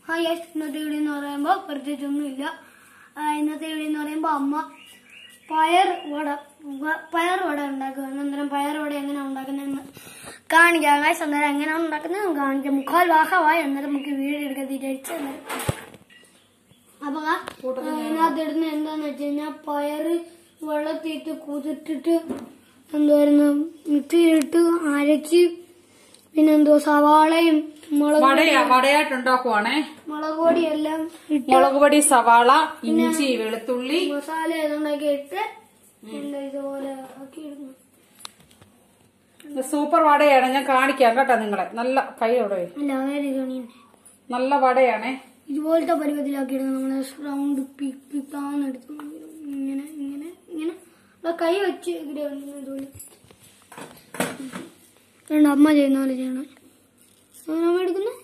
ആ യെസ് ഇന്നത്തെ വീഡിയോ എന്ന് പറയുമ്പോൾ പ്രത്യേകിച്ചൊന്നുമില്ല ആ, ഇന്നത്തെ വീഡിയോ എന്ന് പറയുമ്പോൾ അമ്മ പയർ വട വ- പയർ വട ഉണ്ടാക്കുകയാണ് അന്നേരം പയർ വട എങ്ങനെ ഉണ്ടാക്കുന്നതെന്ന് കാണിക്കാം guys. അന്നേരം എങ്ങനെയാണ് ഉണ്ടാക്കുന്നത് കാണിക്കാം മുക്കാൽ ഭാഗമായി അന്നേരം നമുക്ക് വീഡിയോ എടുക്കാൻ തിരിച്ച് അന്നേരം അപ്പൊ ആ, ഇതിനകത്ത് ഇടുന്ന എന്താന്ന് വെച്ച് കഴിഞ്ഞാൽ പയറ് വെള്ളത്തിട്ട് കുതിർത്തിട്ട് എന്തായിരുന്നു മിക്സിയിലിട്ട് അരച്ച് പിന്നെന്തോ സവാളയും മുളക് വടയാ വടയായിട്ട് ഉണ്ടാക്കുവാണേ മുളക് പൊടി എല്ലാം ഇട്ട് മുളക് പൊടി സവാള ഇഞ്ചി വെളുത്തുള്ളി മസാല ഏതാണ്ടൊക്കെ ഇട്ട് എന്താ ഇതുപോലെ ആക്കി ഇടുന്നു ഇത് സൂപ്പർ വടയാണ് ഞാൻ കാണിക്കാം കേട്ടോ നിങ്ങളെ നല്ല കൈ അവിടെ വെ. അല്ല വേറെ ഇതാണ് നല്ല വടയാണേ ഇതുപോലത്തെ പരുവത്തിലാക്കി ഇടുന്നത് നമ്മള് റൗണ്ട് പിത്താന്നെടുത്ത് ഇങ്ങനെ ഇങ്ങനെ ഇങ്ങനെ ദാ കൈ വെച്ച് ഇവിടെ വന്നു ഇതുപോലെ രണ്ട് അമ്മ ചെയ്യുന്ന പോലെ ചെയ്യണം അങ്ങനെ അമ്മ എടുക്കുന്നത്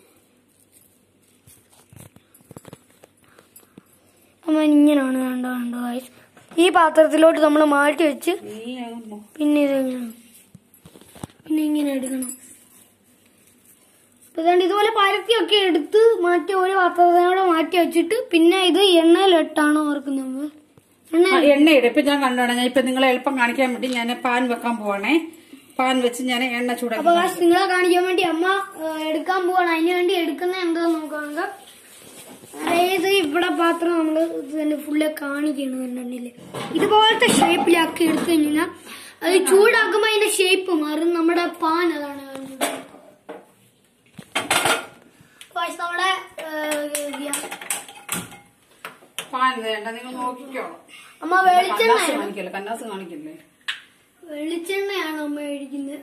അമ്മ ഇങ്ങനെയാണ് കണ്ടോ കണ്ടോ guys. ഈ പാത്രത്തിലോട്ട് നമ്മൾ മാറ്റി വെച്ച് പിന്നെ ഇതെങ്ങനെ പിന്നെ ഇങ്ങനെ എടുക്കണം അപ്പൊ ഇതുകൊണ്ട് ഇതുപോലെ പരത്തിയൊക്കെ എടുത്ത് മാറ്റി ഒരു പാത്രത്തിനോടെ മാറ്റി വെച്ചിട്ട് പിന്നെ ഇത് എണ്ണയിലിട്ടാണ് ഓർക്കുന്നത് നമ്മള് എണ്ണ ആ, എണ്ണയിടും ഇപ്പൊ ഞാൻ കണ്ടോണം ഞാൻ ഇപ്പൊ നിങ്ങളെ എളുപ്പം കാണിക്കാൻ വേണ്ടി ഞാൻ പാൻ വെക്കാൻ പോവാണേ പാൻ വെച്ച് ഞാൻ എണ്ണ ചൂടാക്കി അപ്പൊ guys, നിങ്ങളെ കാണിക്കാൻ വേണ്ടി അമ്മ ഏ, എടുക്കാൻ പോവാണ് അതിന് വേണ്ടി എടുക്കുന്ന എന്താന്ന് നോക്കാം അതായത് ഇവിടെ പാത്രം നമ്മള് തന്നെ ഫുള്ള് കാണിക്കണം കണ്ടില്ലേ ഇതുപോലത്തെ ഷേപ്പിലാക്കി എടുത്തു കഴിഞ്ഞാൽ അത് ചൂടാക്കുമ്പോ അതിന്റെ ഷേപ്പ് മാറും നമ്മുടെ പാൻ അതാണ് കാണുന്നത്. Guys, നമ്മുടെ ഏ, ഗ്യാ- പാൻ വേണ്ട നിങ്ങൾ നോക്കിക്കോളാം അമ്മ വെളിച്ചെണ്ണ കന്നാസ് കാണിക്കല്ലേ കന്നാസ് കാണിക്കല്ലേ വെളിച്ചെണ്ണയാണ് അമ്മ മേടിക്കുന്നത്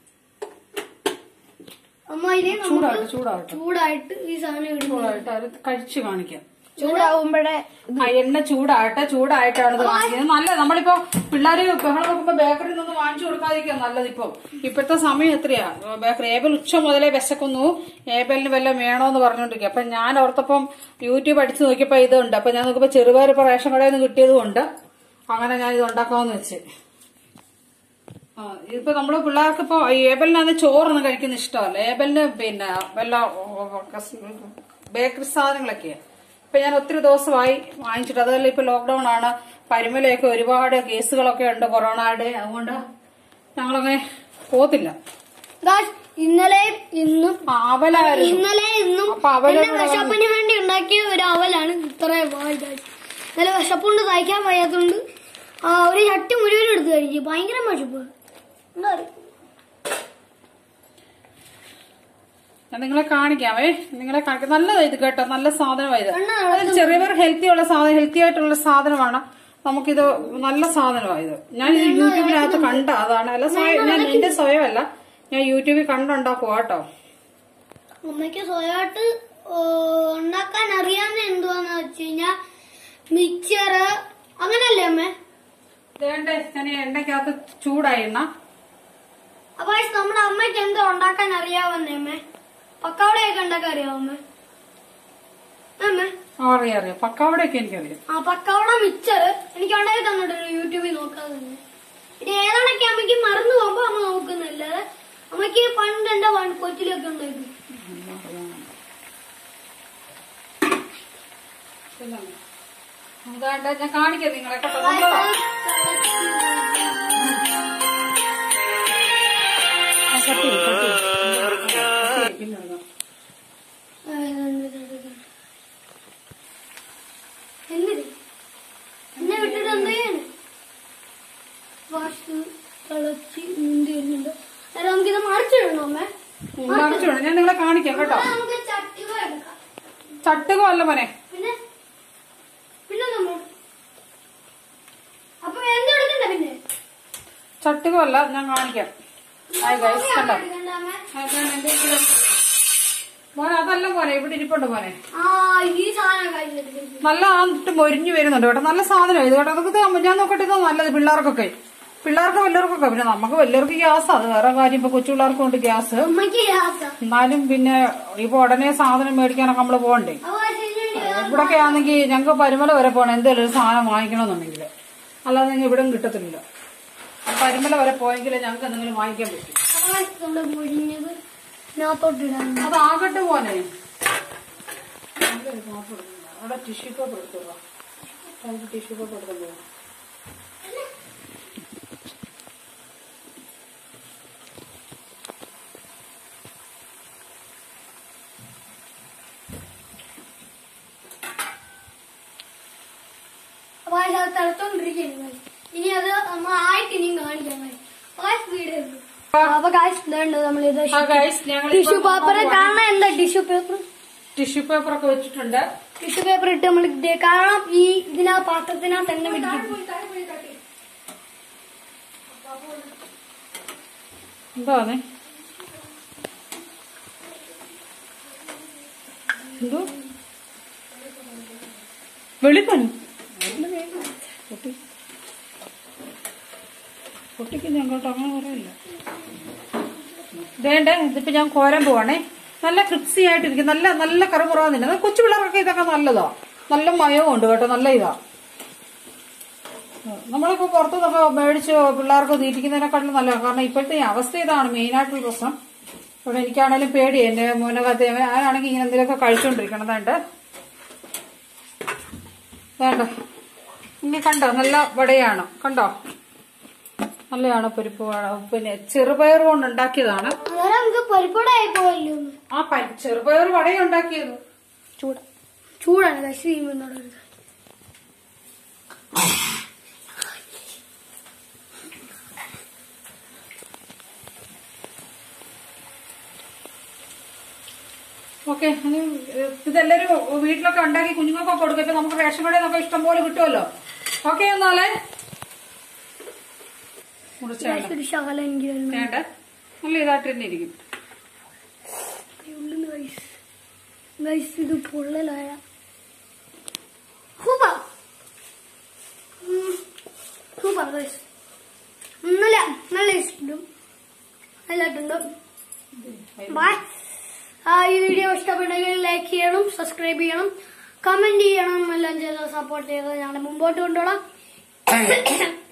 അമ്മ ഇതിനെ നമുക്ക് ചൂടാവട്ടെ ചൂടാവട്ടെ ചൂടായിട്ട് ഈ സാധനം ഇടുന്നു ചൂടായിട്ട് അത് കഴിച്ച് കാണിക്കാം ചൂടാവുമ്പോഴേ ആ എണ്ണ ചൂടാട്ടെ ചൂടായിട്ടാണ് ഇത് കാണിക്കുന്നത് നല്ല നമ്മളിപ്പോ പിള്ളേര് ബഹളം നോക്കുമ്പോ ബേക്കറിയിൽ നിന്ന് വാങ്ങിച്ചു കൊടുക്കാതിരിക്കുക നല്ലത് ഇപ്പൊ ഇപ്പോഴത്തെ സമയം എത്രയാ ബേക്കറി ഏബൽ ഉച്ച മുതലേ വിശക്കുന്നു ഏബലിന് വല്ലതും വേണോന്ന് പറഞ്ഞോണ്ടിരിക്കുക അപ്പൊ ഞാൻ ഓർത്തപ്പം യൂട്യൂബ് അടിച്ചു നോക്കിയപ്പോ ഇതുണ്ട് അപ്പൊ ഞാൻ നോക്കിയപ്പോ ചെറുപയർ ഇപ്പൊ റേഷൻ കടയിൽ നിന്ന് കിട്ടിയത് കൊണ്ട് അങ്ങനെ ഞാൻ ഇത് ഉണ്ടാക്കാമെന്ന് വെച്ച് ആ, ഇതിപ്പോ നമ്മള് പിള്ളേർക്ക് ഇപ്പൊ ഏബലിനകത്ത് ചോറൊന്നും കഴിക്കുന്ന ഇഷ്ടമല്ല ഏബലിന് പിന്നെ വല്ല ബേക്കറി സാധനങ്ങളൊക്കെയാ ഇപ്പൊ ഞാൻ ഒത്തിരി ദിവസമായി വാങ്ങിച്ചിട്ട് അതല്ല ഇപ്പൊ ലോക്ക്ഡൌൺ ആണ് പരിമലയൊക്കെ ഒരുപാട് കേസുകളൊക്കെ ഉണ്ട് കൊറോണയുടെ അതുകൊണ്ട് ഞങ്ങളങ്ങനെ പോത്തില്ല ഗായ്സ്, ഇന്നലെയും ഇന്നും ആ, അവലായിരുന്നു ഇന്നലെ ഇന്നും അപ്പൊ അവലോട് എന്റെ വിശപ്പിന് വേണ്ടി ഉണ്ടാക്കിയ ഒരു അവലാണ് ഇത്രയും വായി ഗായ്സ്. ഇന്നലെ വിശപ്പുണ്ട് തയ്ക്കാൻ വയ്യാത്തോണ്ട് ആ ഒരു ചട്ടി മുഴുവൻ എടുത്ത് കഴിക്കും ഭയങ്കര വിശപ്പ് എന്താ അറിയോ? ഞാൻ നിങ്ങളെ കാണിക്കാമേ നിങ്ങളെ കാണിക്കാം നല്ലതാ ഇത് കേട്ടോ നല്ല സാധനമായത് എണ്ണ അത് ചെറിയവർ ഹെൽത്തി ഉള്ള സാധനം ഹെൽത്തി ആയിട്ടുള്ള സാധനമാണ് നമുക്കിത് നല്ല സാധനമാണ് ഇത് ഞാൻ ഇത് യൂട്യൂബിനകത്ത് കണ്ട അതാണ് അല്ല സ്വയം ഞാൻ എന്റെ സ്വയമല്ല ഞാൻ യൂട്യൂബിൽ കണ്ടുണ്ടാക്കുവാ കേട്ടോ അമ്മയ്ക്ക് സ്വയമായിട്ട് ഉണ്ടാക്കാൻ അറിയാവുന്ന എന്തുവാന്ന് വെച്ച് കഴിഞ്ഞാ മിക്സർ അങ്ങനല്ലേ അമ്മ വേണ്ടേ ഞാൻ ഈ എണ്ണയ്ക്കകത്ത് ചൂടായി എണ്ണ അപ്പൊ guys, നമ്മുടെ അമ്മയ്ക്ക് എന്തോ ഉണ്ടാക്കാൻ അറിയാവുന്നേ അമ്മ പക്കവടയൊക്കെ ഉണ്ടാക്കാൻ അറിയാവോ അമ്മ അമ്മ ആ, അറിയാം അറിയാം പക്കാവടയൊക്കെ എനിക്കറിയാം ആ പക്കവട മിക്സർ എനിക്ക് ഉണ്ടാക്കി തന്നിട്ടുണ്ട് യൂട്യൂബിൽ നോക്കാതെ തന്നെ ഇത് ഏതാണൊക്കെ അമ്മയ്ക്ക് മറന്നു പോകുമ്പോ അമ്മ നോക്കുന്നില്ലാതെ അമ്മയ്ക്ക് പണ്ട് എന്റെ വൺ- കൊച്ചിലൊക്കെ ഉണ്ടായിരുന്നു അതാണ്ട് ഞാൻ കാണിക്കാം നിങ്ങളെ കേട്ടോ നമ്മള് ആ, കട്ട് ചെയ്യ്, കട്ട് ചെയ്യ്. കട്ട് ചെയ്യ്, പിന്നെ ഇടാം. എന്നിട്ട് എന്നെ വിട്ടിട്ട് എന്ത് ചെയ്യാണ് വാഷ് തിളച്ച് മുന്തി വരുന്നുണ്ട് അന്നേരം നമുക്കിത് മറിച്ചിടണോ അമ്മേ ഉം, കാണിച്ചു വിടാം. ഞാൻ നിങ്ങളെ കാണിക്കാം കേട്ടോ അത് നമുക്ക് ചട്ടിക എടുക്കാം ചട്ടുകം അല്ല മോനെ പിന്നെ പിന്നെ നമ്മൾ അപ്പൊ എന്തെടുക്കണ്ട പിന്നെ ചട്ടുകം അല്ല ഞാൻ കാണിക്കാം ഹായ് ഗൈസ് കണ്ടോ എടുക്കണ്ട അമ്മേ അതാണ് എന്റെ ഇത്. മോനെ അതല്ല മോനെ ഇവിടെ ഇരിപ്പുണ്ട് മോനെ ആ ഈ സാധനം കഴിഞ്ഞെടുക്കുന്നത് നല്ല ആന്നിട്ട് മൊരിഞ്ഞു വരുന്നുണ്ട് കേട്ടോ നല്ല സാധനം ഇത് കേട്ടോ അതൊക്കെ ഇത് ഞാൻ നോക്കട്ടെ ഇത് നല്ലത് പിള്ളേർക്കൊക്കെ പിള്ളേർക്ക് വലിയവർക്കൊക്കെ പിന്നെ നമുക്ക് വലിയവർക്ക് ഗ്യാസ് അത് വേറെ കാര്യം ഇപ്പൊ കൊച്ചു പിള്ളേർക്കും ഉണ്ട് ഗ്യാസ് അമ്മയ്ക്ക് ഗ്യാസ എന്നാലും പിന്നെ ഇപ്പൊ ഉടനെ സാധനം മേടിക്കാനൊക്കെ നമ്മള് പോകണ്ടേ അപ്പൊ ശരിയുണ്ട് ഇവിടൊക്കെ ആണെങ്കിൽ ഞങ്ങൾക്ക് പരിമല വരെ പോകണം എന്തെങ്കിലും ഒരു സാധനം വാങ്ങിക്കണമെന്നുണ്ടെങ്കിൽ അല്ലാതെ നിങ്ങൾ ഇവിടെ കിട്ടത്തില്ല പരിമല വരെ പോയെങ്കിലേ ഞങ്ങൾക്ക് എന്തെങ്കിലും വാങ്ങിക്കാൻ പറ്റും അപ്പൊ നമ്മള് മുഴിഞ്ഞത് ഇതിനകത്തോട്ട് ഇടാൻ അത് ആകട്ടെ പോനെ പാത്രം എടുക്കുന്നില്ല. അവിടെ ടിഷ്യൂ പേപ്പർ എടുത്തോളാം ടിഷ്യൂ പേപ്പർ എടുത്തല്ലോ അപ്പൊ അത് തിളച്ചോണ്ടിരിക്കുകയാണ് guys. ഇനി അത് നമ്മൾ ആയിട്ട് ഇനിയും കാണിക്കാൻ വീഡിയോ അപ്പൊ കാശ് ഇതുണ്ട് നമ്മളിത് ആ ഗൈസ് ഞങ്ങൾ ടിഷ്യൂ പേപ്പർ കാണാൻ എന്താ ടിഷ്യൂ പേപ്പർ ടിഷ്യൂ പേപ്പർ ഒക്കെ വെച്ചിട്ടുണ്ട് ടിഷ്യൂ പേപ്പർ ഇട്ട് നമ്മൾ ഇത് കാണാം ഈ ഇതിനാ പാത്രത്തിനകത്ത് തന്നെ പിടിക്കും എന്താന്നേ എന്തോ വെളിപ്പനി പൊട്ടി പൊട്ടിക്ക് ഞങ്ങോട്ട് അങ്ങനെ പറയില്ല വേണ്ടേ ഇതിപ്പോ ഞാൻ കോരാൻ പോവാണേ നല്ല ക്രിപ്സി ആയിട്ടിരിക്കും നല്ല നല്ല കറുമുറാന്നില്ല അത് കൊച്ചു പിള്ളേർക്കൊക്കെ ഇതൊക്കെ നല്ലതാ നല്ല മയവും ഉണ്ട് കേട്ടോ നല്ല ഇതാ നമ്മളിപ്പോ പുറത്തുനിന്നൊക്കെ മേടിച്ച് പിള്ളേർക്ക് തീറ്റിക്കുന്നതിനെക്കാട്ടിലും നല്ലതാണ് കാരണം ഇപ്പോഴത്തെ ഈ അവസ്ഥ ഇതാണ് മെയിനായിട്ടുള്ള പ്രശ്നം ഇവിടെ എനിക്കാണേലും പേടി എന്റെ മോനകത്ത് ആരാണെങ്കിൽ ഇങ്ങനെ എന്തെങ്കിലുമൊക്കെ കഴിച്ചോണ്ടിരിക്കണം വേണ്ട വേണ്ട ഇനി കണ്ടോ നല്ല വടയാണ് കണ്ടോ നല്ലതാണ് പരിപ്പ് വട പിന്നെ ചെറുപയർ കൊണ്ട് ഉണ്ടാക്കിയതാണ് അന്നേരം നമുക്ക് പരിപ്പടായി പോയല്ലോ ഒന്ന്. ആ പരി- ചെറുപയർ വടയും ഉണ്ടാക്കിയത് ചൂട ചൂടാണ് കശി ചെയ്യുമ്പോൾ ഓക്കെ ഇതെല്ലാരും വീട്ടിലൊക്കെ ഉണ്ടാക്കി കുഞ്ഞുങ്ങൾക്കൊക്കെ കൊടുക്കും ഇപ്പൊ നമുക്ക് റേഷൻ കടയിൽ നിന്നൊക്കെ ഇഷ്ടം പോലെ കിട്ടുമല്ലോ ഓക്കെ എന്നാലേ മുറിച്ചാണ് ഒരു ശകലം എനിക്ക് തരുന്നു. വേണ്ട നല്ല ഇതായിട്ട് തന്നെ ഇരിക്കും ഉള്ളിന്ന് ഗൈസ് ഗൈസ് ഇത് പൊള്ളലായ സൂപ്പർ സൂപ്പർ ഗൈസ് നല്ല നല്ല ഇഷ്ടം നല്ലതായിട്ടുണ്ട് ബൈ ആ ഈ വീഡിയോ ഇഷ്ടപ്പെട്ടെങ്കിൽ ലൈക്ക് ചെയ്യണം സബ്സ്ക്രൈബ് ചെയ്യണം കമന്റ് ചെയ്യണം എല്ലാം ചെയ്ത് സപ്പോർട്ട് ചെയ്ത് ഞങ്ങളെ മുമ്പോട്ട് കൊണ്ടുപോകണം